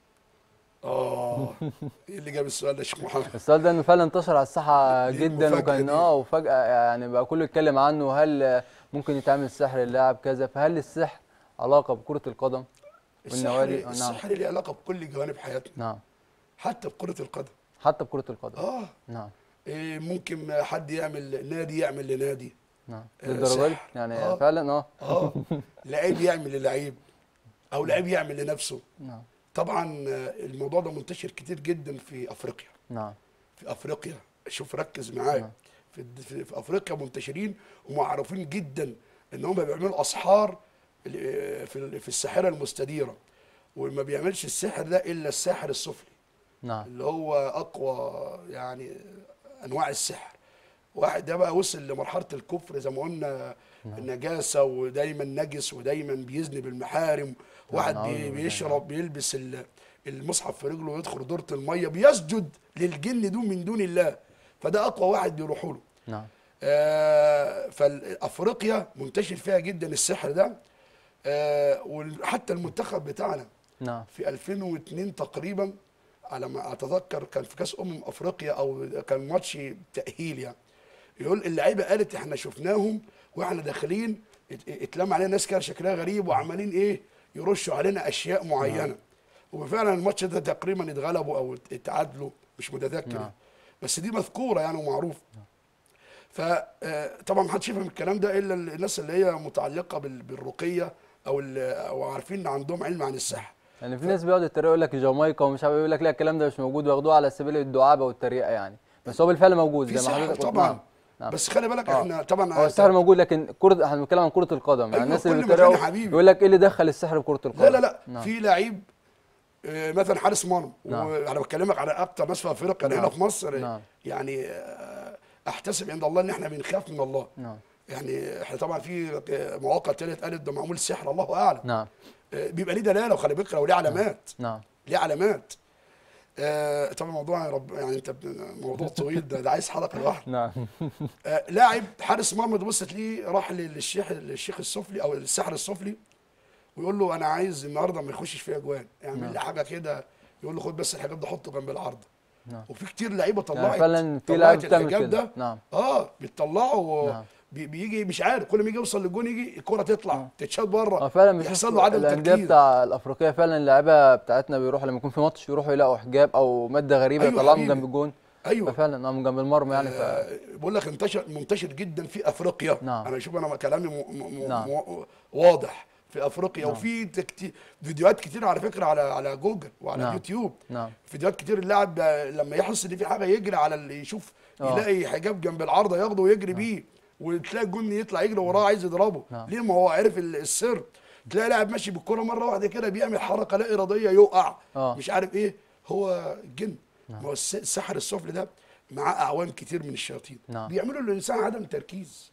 اه ايه اللي جاب السؤال ده يا شيخ محمد السؤال ده انه فعلا انتشر على الساحة دي جدا المفاجأة وكان دي. اه وفجأة يعني بقى كله يتكلم عنه هل ممكن يتعمل سحر للاعب كذا فهل للسحر علاقة بكرة القدم؟ والنوادي السحر آه، السحر ليه علاقه بكل جوانب حياتنا نعم حتى بكره القدم حتى بكرة القدم اه نعم إيه ممكن حد يعمل نادي يعمل لنادي نعم آه، للدرجة دي سحر. يعني آه. فعلا اه اه لعيب يعمل للعيب او لعيب يعمل لنفسه نعم طبعا آه، الموضوع ده منتشر كتير جدا في افريقيا نعم في افريقيا شوف ركز معايا نعم. في, الد- في, في افريقيا منتشرين ومعروفين جدا ان هم بيعملوا اسحار ال- في ال- في الساحره المستديره وما بيعملش السحر ده الا الساحر السفلي نعم اللي هو اقوى يعني انواع السحر واحد ده بقى وصل لمرحله الكفر زي ما قلنا النجاسه ودايما نجس ودايما بيذنب المحارم واحد نعوذ بي بالله. بيشرب بيلبس ال- المصحف في رجله ويدخل دورة الميه بيسجد للجن دون من دون الله فده اقوى واحد بيروحوا له نعم آه، فافريقيا منتشر فيها جدا السحر ده آه، وحتى المنتخب بتاعنا نعم في 2002 تقريبا على ما اتذكر كان في كاس امم افريقيا او كان ماتش تاهيل يعني يقول اللعيبه قالت احنا شفناهم واحنا داخلين ات- اتلم علينا ناس كده شكلها غريب وعمالين ايه يرشوا علينا اشياء معينه وفعلا الماتش ده تقريبا اتغلبوا او ات- اتعادلوا مش متذكر نعم. بس دي مذكوره يعني ومعروف فطبعا ما حدش يفهم الكلام ده الا الناس اللي هي متعلقه بال- بالرقيه او ال- او عارفين ان عندهم علم عن السحر يعني في ناس بيقعدوا يتريقوا يقول لك جامايكا ومش عارف إيه، يقول لك لا الكلام ده مش موجود وياخدوه على سبيل الدعابه والتريقه يعني بس هو بالفعل موجود في زي ما سحر حضرتك قلت. طبعا نعم. نعم. بس خلي بالك آه. احنا طبعا هو السحر موجود لكن كرة احنا بنتكلم عن كرة القدم يعني أيوة، الناس كل اللي مكان بيتريقوا يا حبيبي. يقول لك ايه اللي دخل السحر بكرة القدم لا لا لا نعم. في لعيب آه، مثلا حارس مرمى نعم. وانا بكلمك على اكتر ناس في افريقيا نعم. هنا في مصر نعم. يعني آه، احتسب عند الله ان احنا بنخاف من الله نعم يعني احنا طبعا في مواقع تالت قالت ده معمول سحر الله اعلم نعم آه، بيبقى ليه دلاله وخلي بالك لو ليه علامات نعم ليه علامات آه، طبعا الموضوع يا رب يعني انت ب- موضوع طويل ده, ده عايز حلقه لوحده نعم آه، لاعب حارس مرمى تبص تلاقيه راح للشيخ للشيخ السفلي او السحر السفلي ويقول له انا عايز النهارده ما يخشش فيها اجوان اعمل نعم. لي حاجه كده يقول له خد بس الحجاب ده حطه جنب العرض نعم وفي كتير لعيبه طلعت يعني فعلا في طلعت لاعب بتعمل الحجاب كده ده نعم اه بيطلعوا نعم. بي- بيجي مش عارف كل ما يجي يوصل للجون يجي الكره تطلع تتشال اه بره فعلا بنشوف يحصل له عدم الانديه تركيز بتاع الافريقيه فعلا اللعيبه بتاعتنا بيروحوا لما يكون في ماتش يروحوا يلاقوا حجاب او ماده غريبه أيوة يطلعوا من حبيبي. جنب الجون ايوه ففعلا اه من جنب المرمى يعني ف... آه، بقول لك انتشر منتشر جدا في افريقيا نعم. انا شوف انا كلامي م م نعم. م واضح في افريقيا نعم. وفي تكتي- فيديوهات كتير على فكره على على جوجل وعلى نعم. اليوتيوب نعم فيديوهات كتير اللاعب آه، لما يحس ان في حاجه يجري على اللي يشوف آه. يلاقي حجاب جنب العارضه ياخده ويجري بيه وتلاقي الجن يطلع يجري وراه عايز يضربه نعم. ليه ما هو عرف ال- السر تلاقي لاعب ماشي بالكره مره واحده كده بيعمل حركه لا اراديه يقع آه. مش عارف ايه هو الجن ما هو الس- السحر السفلي ده معاه اعوان كتير من الشياطين نعم. بيعملوا للانسان عدم تركيز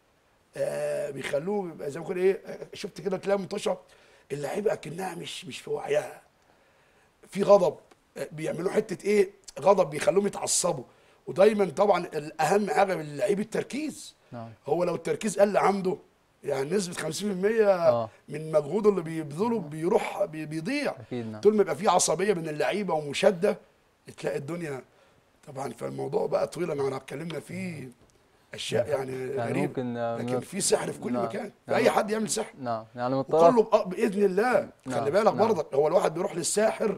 آه بيخلوه يبقى زي ما يكون ايه آه، شفت كده تلاقي منتشر اللعيبه اكنها مش مش في وعيها في غضب آه، بيعملوا حته ايه غضب بيخلوهم يتعصبوا ودايما طبعا الاهم حاجه للعيب التركيز نعم هو لو التركيز قل عنده يعني نسبه 50% آه. من مجهوده اللي بيبذله بيروح بي- بيضيع اكيد نعم طول ما يبقى في عصبيه بين اللعيبه ومشاده تلاقي الدنيا طبعا فالموضوع بقى طويل انا اتكلمنا فيه اشياء يعني, يعني غريبه ممكن آه، لكن من- في سحر في كل نعم. مكان في نعم. اي حد يعمل سحر نعم يعني من الطرف وكله بأ- باذن الله نعم. خلي بالك نعم. برضك هو الواحد بيروح للساحر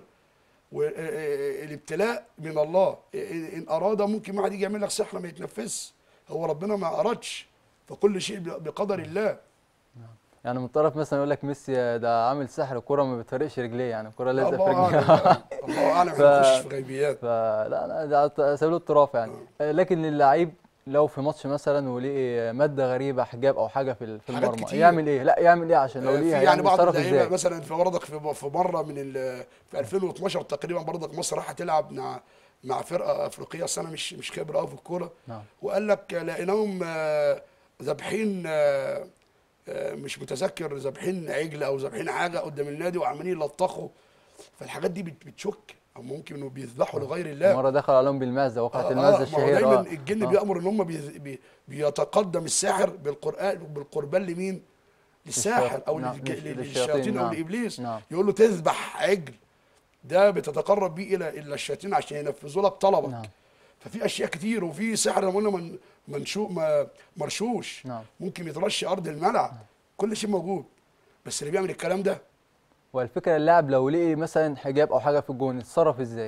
والابتلاء من الله ان اراد ممكن واحد يجي يعمل لك سحر ما يتنفذش هو ربنا ما ارادش فكل شيء بقدر الله يعني من طرف مثلا يقول لك ميسي ده عامل سحر الكرة ما بتفرقش رجليه يعني الكرة لازقة في الله رجليه اعلم الله اعلم ف- هنخش في غيبيات فلا لا ده سبيل الطراف يعني لكن اللعيب لو في ماتش مثلا ولقي مادة غريبة حجاب أو حاجة في ال- في حاجات المرمى كتير. يعمل إيه؟ لا يعمل إيه عشان لو في لقيها يعني يعني بعض يتصرف اللعيبه إزاي؟ مثلا في برضك في في مره من ال- في 2012 تقريبا برضك مصر راح تلعب مع مع فرقه افريقيه اصل انا مش مش خبره قوي في الكوره نعم وقال لك لقيناهم آه، ذابحين آه، آه، مش متذكر ذابحين عجل او ذابحين حاجه قدام النادي وعمالين يلطخوا فالحاجات دي بت- بتشك او ممكن انه بيذبحوا لغير الله مرة دخل عليهم بالمعزة وقعت آه، المعزة آه، ما هو الشهيرة دايما آه. الجن آه. بيامر ان هم بي بي بيتقدم الساحر بالقران بالقربان لمين؟ للساحر او نعم، للج- للش- لل- للشياطين، للشياطين او نعم. لابليس نعم. يقول له تذبح عجل ده بتتقرب بيه الى الى الشياطين عشان ينفذوا لك طلبك نعم. ففي اشياء كتير وفي سحر لما قلنا من منشو ما مرشوش نعم. ممكن يترش ارض الملعب كل شيء موجود بس اللي بيعمل الكلام ده والفكرة اللاعب لو لقي مثلا حجاب أو حاجة في الجون يتصرف إزاي؟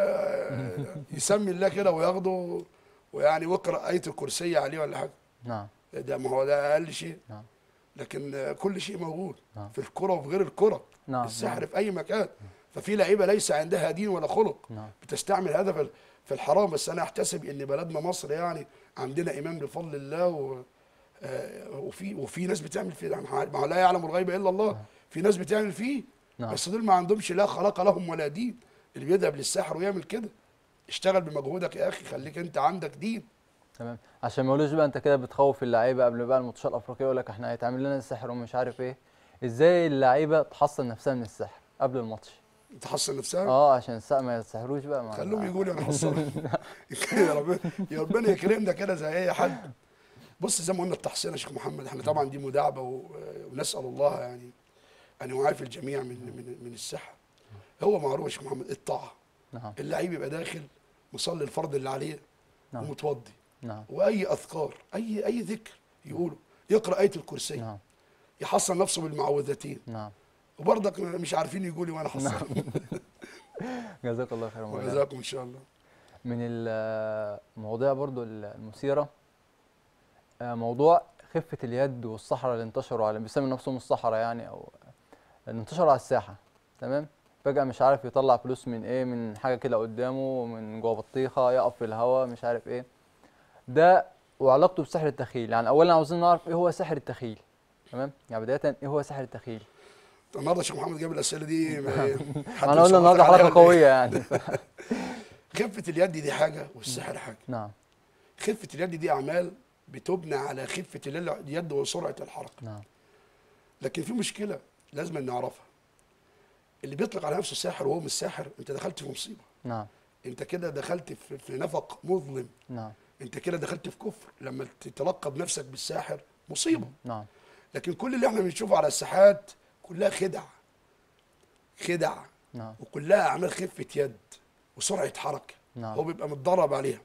يسمي الله كده وياخده ويعني ويقرا ايه الكرسي عليه ولا حاجه نعم ده ما هو ده اقل شيء نعم لكن آه، كل شيء موجود نعم. في الكرة وفي غير الكرة نعم، السحر نعم. في أي مكان ففي لعيبة ليس عندها دين ولا خلق نعم. بتستعمل هذا في ال- في الحرام بس أنا أحتسب إن بلدنا مصر يعني عندنا إيمان بفضل الله و آه، وفي وفي ناس بتعمل فيه ما هو لا يعلم الغيب إلا الله في ناس بتعمل فيه نعم. بس دول ما عندهمش لا خلق لهم ولا دين اللي بيذهب للسحر ويعمل كده اشتغل بمجهودك يا أخي خليك أنت عندك دين تمام عشان ما يقولوش بقى انت كده بتخوف اللعيبه قبل بقى الماتشات الافريقيه يقول لك احنا هيتعمل لنا السحر ومش عارف ايه ازاي اللعيبه تحصن نفسها من السحر قبل الماتش تحصن نفسها اه عشان السحر ما يتسحروش بقى ما خلوهم يقولوا انا حصان يا ربنا يا ربنا يكرمنا كده زي اي حد بص زي ما قلنا التحصين يا شيخ محمد احنا طبعا دي مداعبه و- ونسال الله يعني ان يعافي الجميع من من من السحر هو معروف يا شيخ محمد الطاعه نعم اللعيب يبقى داخل مصلي الفرض اللي عليه نعم. ومتوضي نعم واي اذكار اي اي ذكر يقوله يقرا ايه الكرسي نعم يحصن نفسه بالمعوذتين نعم وبرضك مش عارفين يقولوا وانا حصن جزاك الله خير مولانا. وجزاكم ان شاء الله من المواضيع برضو المثيره آه، موضوع خفه اليد والصحراء اللي انتشروا على بيسموا نفسهم الصحراء يعني او اللي انتشروا على الساحه تمام فجاه مش عارف يطلع فلوس من ايه من حاجه كده قدامه من جوه بطيخه يقف في الهواء مش عارف ايه ده وعلاقته بسحر التخيل يعني اولا عاوزين نعرف ايه هو سحر التخيل تمام يعني بدايه ايه هو سحر التخيل النهارده الشيخ محمد جاب الاسئله دي ما- حد انا قلنا مسلط النهارده عليها حلقه ولا إيه؟ قويه يعني خفه اليد دي حاجه والسحر حاجه نعم خفه اليد دي اعمال بتبنى على خفه ال- اليد وسرعه الحركه نعم لكن في مشكله لازم نعرفها اللي بيطلق على نفسه ساحر وهو مش ساحر انت دخلت في مصيبه نعم انت كده دخلت في, في نفق مظلم نعم انت كده دخلت في كفر لما تتلقب نفسك بالساحر مصيبه نعم لكن كل اللي احنا بنشوفه على الساحات كلها خدع خدع نعم وكلها اعمال خفه يد وسرعه حركه نعم. هو بيبقى متدرب عليها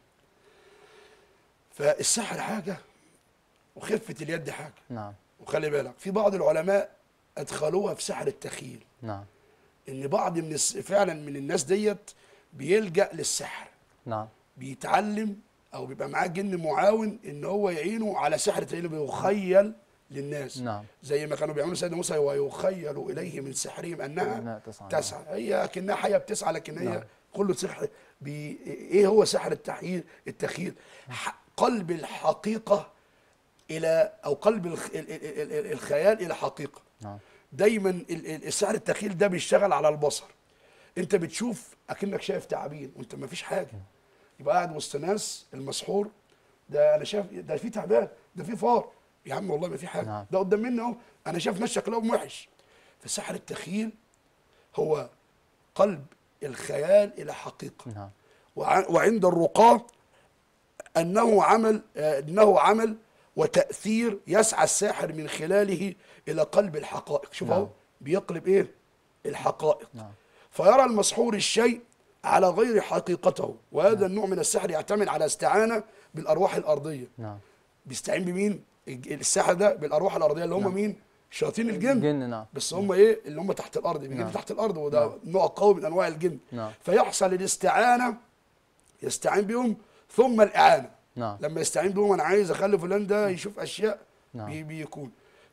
فالسحر حاجه وخفه اليد حاجه نعم وخلي بالك في بعض العلماء ادخلوها في سحر التخيل نعم ان بعض من الس... فعلا من الناس ديت بيلجا للسحر نعم بيتعلم او بيبقى معاه جن معاون ان هو يعينه على سحر التخيل بيخيل للناس نعم. زي ما كانوا بيعملوا سيدنا موسى ويخيل اليه من سحرهم انها إنها تسعى. تسعى هي كانها حيه بتسعى لكن هي نعم. كله سحر بي... ايه هو سحر التحييل التخيل ح... قلب الحقيقه الى او قلب الخ... ال... ال... ال... ال- الخيال الى حقيقه نعم دايما ال- ال- السحر التخيل ده بيشتغل على البصر انت بتشوف اكنك شايف تعابين وانت ما فيش حاجه يبقى قاعد وسط ناس المسحور ده انا شايف ده في تعبان ده في فار يا عم والله ما في حاجه نعم. ده قدام مني اهو انا شايف ناس شكلهم وحش فسحر التخيل هو قلب الخيال الى حقيقه نعم وع- وعند الرقاة أنه عمل آه، أنه عمل وتأثير يسعى الساحر من خلاله إلى قلب الحقائق شوف نعم. أهو بيقلب إيه الحقائق نعم. فيرى المسحور الشيء على غير حقيقته وهذا النوع من السحر يعتمد على استعانة بالأرواح الأرضية نعم بيستعين بمين الج- الساحر ده بالأرواح الأرضية اللي هم مين شياطين الجن الجن نعم بس هم ايه اللي هم تحت الارض بيجيبوا نعم. تحت الارض وده نوع قوي من انواع الجن نعم. فيحصل الاستعانه يستعين بهم ثم الاعانه نعم لما يستعين بهم انا عايز اخلي فلان ده يشوف اشياء نعم. بي بيكون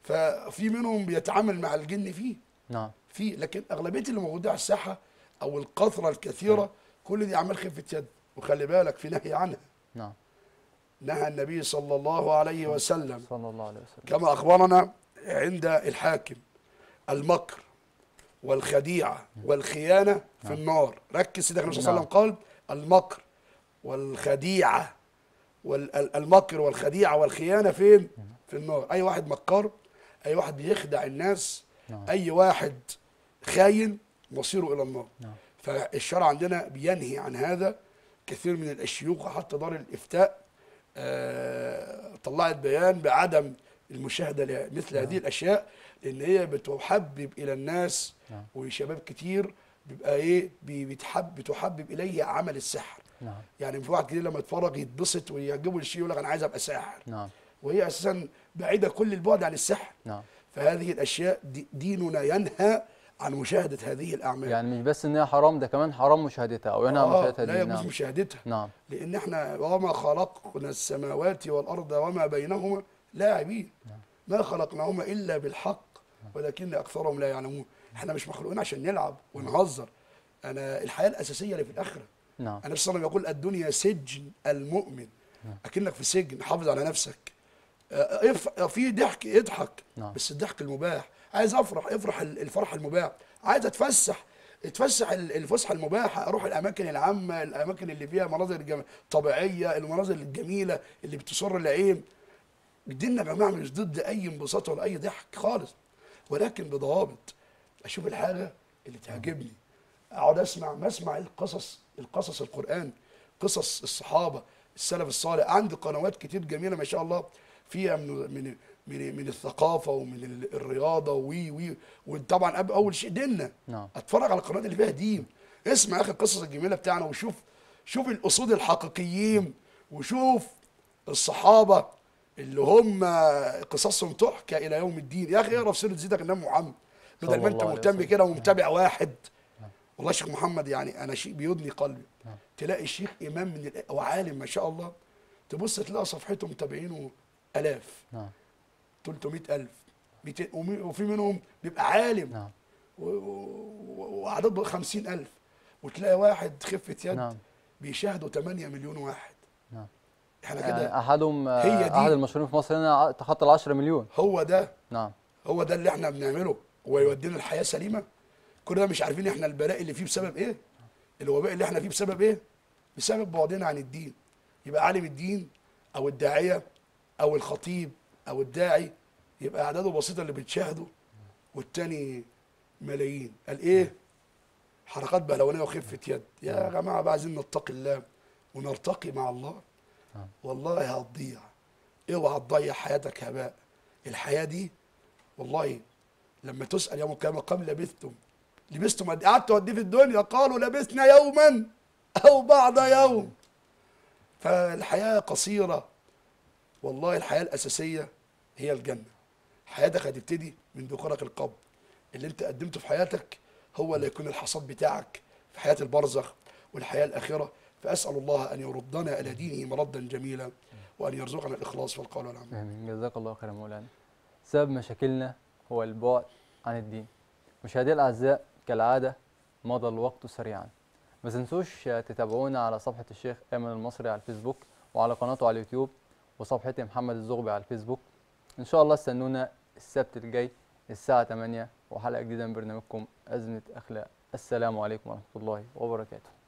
ففي منهم بيتعامل مع الجن فيه نعم في لكن اغلبيه اللي موجوده على الساحه او القطره الكثيره كل دي اعمال خفه يد وخلي بالك في نهي عنها نعم نهى النبي صلى الله عليه وسلم صلى الله عليه وسلم كما اخبرنا عند الحاكم المكر والخديعه والخيانه في النار ركز سيدنا النبي صلى الله عليه وسلم قال المكر والخديعه والمكر والخديعه والخيانه فين في النار اي واحد مكر اي واحد بيخدع الناس نعم. اي واحد خاين مصيره الى النار نعم. فالشرع عندنا بينهي عن هذا كثير من الشيوخ حتى دار الافتاء آه، طلعت بيان بعدم المشاهده لمثل هذه الاشياء لان هي بتحبب الى الناس نعم. وشباب كتير بيبقى ايه بي- بتحب بتحبب اليه عمل السحر نعم يعني في واحد كتير لما يتفرج يتبسط ويعجبه الشيء يقول لك انا عايز ابقى ساحر نعم وهي اساسا بعيده كل البعد عن السحر نعم فهذه الاشياء دي- ديننا ينهى عن مشاهده هذه الاعمال يعني مش بس ان هي حرام ده كمان حرام مشاهدتها او ينهى عن آه مشاهدتها لا دي يجوز نعم مشاهدتها نعم لان احنا وما خلقنا السماوات والارض وما بينهما لاعبين ما خلقناهما الا بالحق ولكن اكثرهم لا يعلمون احنا مش مخلوقين عشان نلعب ونهزر انا الحياه الاساسيه اللي في الاخره نعم النبي صلى الله عليه وسلم يقول الدنيا سجن المؤمن اكنك في سجن حافظ على نفسك آه، اف- في ضحك اضحك نعم. بس الضحك المباح عايز افرح افرح ال- الفرح المباح عايز اتفسح اتفسح ال- الفسحه المباحه اروح الاماكن العامه الاماكن اللي فيها مناظر جم... طبيعيه المناظر الجميله اللي بتسر العين ديننا يا جماعه مش ضد اي انبساط ولا اي ضحك خالص ولكن بضوابط اشوف الحاجه اللي تعجبني اقعد اسمع ما اسمع القصص القصص القران قصص الصحابه السلف الصالح عندي قنوات كتير جميله ما شاء الله فيها من من من, من الثقافه ومن ال- الرياضه وي وي وطبعا أب- اول شيء ديننا نعم. اتفرج على القنوات اللي فيها دين اسمع يا اخي القصص الجميله بتاعنا وشوف شوف الاسود الحقيقيين وشوف الصحابه اللي هم قصصهم تحكى الى يوم الدين يا اخي اقرا في سيره سيدك النبي محمد بدل صلى ما انت الله عليه مهتم وسلم. كده ومتابع واحد والله يا شيخ محمد يعني انا شيء بيدني قلبي تلاقي الشيخ امام من الأ- وعالم ما شاء الله تبص تلاقي صفحته متابعينه الاف نعم 300000 200 ومي- وفي منهم بيبقى عالم نعم و- و- وعدد 50000 وتلاقي واحد خفه يد نعم بيشاهدوا 8 مليون واحد نعم احنا يعني كده احدهم هي آه، دي. احد المشهورين في مصر هنا تخطى ال 10 مليون هو ده نعم هو ده اللي احنا بنعمله ويودينا الحياه سليمه كل ده مش عارفين احنا البلاء اللي فيه بسبب ايه الوباء اللي احنا فيه بسبب ايه بسبب بعدنا عن الدين يبقى عالم الدين او الداعيه او الخطيب او الداعي يبقى اعداده بسيطه اللي بتشاهده والتاني ملايين قال ايه حركات بهلوانيه وخفه يد يا جماعه بقى عايزين نتقي الله ونرتقي مع الله نعم. والله هتضيع اوعى تضيع حياتك هباء الحياه دي والله لما تسال يوم القيامه كم لبثتم لبثتم قد إيه؟ قعدتوا قد إيه في الدنيا قالوا لبثنا يوما او بعض يوم فالحياه قصيره والله الحياه الاساسيه هي الجنه حياتك هتبتدي من دخولك القبر اللي انت قدمته في حياتك هو اللي يكون الحصاد بتاعك في حياه البرزخ والحياه الاخره فاسال الله ان يردنا الى دينه مردا جميلا وان يرزقنا الاخلاص والقول والعمل آمين جزاك الله خيرا مولانا سبب مشاكلنا هو البعد عن الدين مشاهدي الأعزاء كالعادة مضى الوقت سريعا ما تنسوش تتابعونا على صفحة الشيخ أيمن المصري على الفيسبوك وعلى قناته على اليوتيوب وصفحتي محمد الزغبي على الفيسبوك إن شاء الله استنونا السبت الجاي الساعة 8 وحلقة جديدة من برنامجكم أزمة أخلاق السلام عليكم ورحمة الله وبركاته